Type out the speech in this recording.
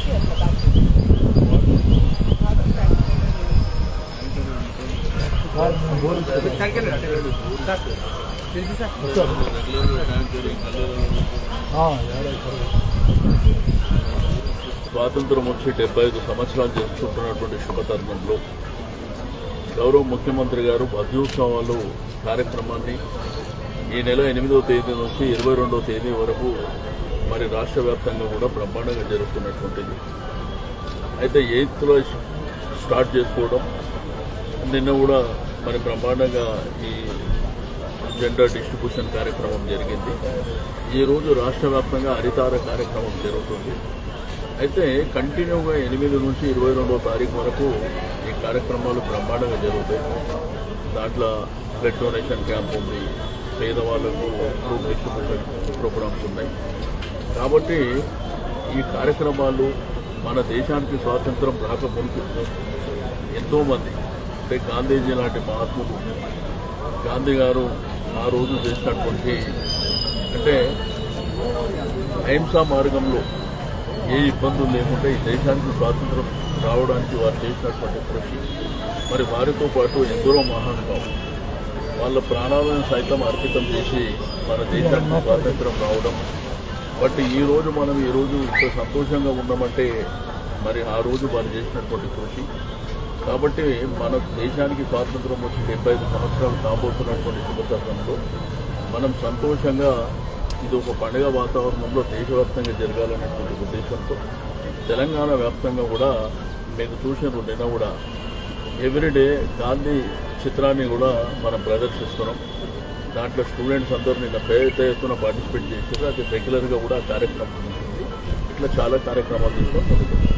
నుంచి అట్లా బ్యాక్ స్వాతంత్రం వచ్చి డెబ్బై ఐదు సంవత్సరాలు జరుపుకుంటున్నటువంటి శుభతరుణంలో గౌరవ ముఖ్యమంత్రి గారు వజ్రోత్సవాలు కార్యక్రమాన్ని ఈ నెల ఎనిమిదవ తేదీ నుంచి ఇరవై రెండవ తేదీ వరకు మరి రాష్ట్ర వ్యాప్తంగా కూడా బ్రహ్మాండంగా జరుగుతున్నటువంటిది అయితే ఎయిత్లో స్టార్ట్ చేసుకోవడం నిన్న కూడా మరి బ్రహ్మాండంగా ఈ జెండర్ డిస్ట్రిబ్యూషన్ కార్యక్రమం జరిగింది ఈ రోజు రాష్ట్ర వ్యాప్తంగా హరితార కార్యక్రమం జరుగుతుంది అయితే కంటిన్యూగా ఎనిమిది నుంచి ఇరవై రెండో తారీఖు వరకు ఈ కార్యక్రమాలు బ్రహ్మాండంగా జరుగుతాయి దాంట్లో బ్లడ్ డొనేషన్ క్యాంప్ ఉంది పేదవాళ్లకు ఫ్రూట్ డిస్ట్రిబ్యూషన్ ప్రోగ్రామ్స్ ఉన్నాయి కాబట్టి ఈ కార్యక్రమాలు మన దేశానికి స్వాతంత్రం రాకముందు ఎంతో మంది అంటే గాంధీజీ లాంటి మహాత్ములు గాంధీ గారు ఆ రోజు చేసినటువంటి అంటే అహింసా మార్గంలో ఏ ఇబ్బందులు లేకుండా ఈ దేశానికి స్వాతంత్రం రావడానికి వారు చేసినటువంటి కృషి మరి వారితో పాటు ఎందరో మహానుభావులు వాళ్ళ ప్రాణాలను సైతం అర్పితం చేసి మన దేశానికి స్వాతంత్రం రావడం బట్ ఈ రోజు మనం ఈ రోజు ఇంత సంతోషంగా ఉన్నామంటే మరి ఆ రోజు వారు చేసినటువంటి కృషి కాబట్టి మన దేశానికి స్వాతంత్రం వచ్చి డెబ్బై ఐదు సంవత్సరాలు కాబోతున్నటువంటి శుభతరుణంలో మనం సంతోషంగా ఇది ఒక పండుగ వాతావరణంలో దేశవ్యాప్తంగా జరగాలనేటువంటి ఉద్దేశంతో తెలంగాణ వ్యాప్తంగా కూడా మీకు చూసిన నిన్న కూడా ఎవ్రీడే గాంధీ చిత్రాన్ని కూడా మనం ప్రదర్శిస్తున్నాం దాంట్లో స్టూడెంట్స్ అందరూ నిన్న పెద్ద ఎత్తున పార్టిసిపేట్ చేశారు అది రెగ్యులర్గా కూడా కార్యక్రమం ఉంటుంది ఇట్లా చాలా కార్యక్రమాలు తీసుకొని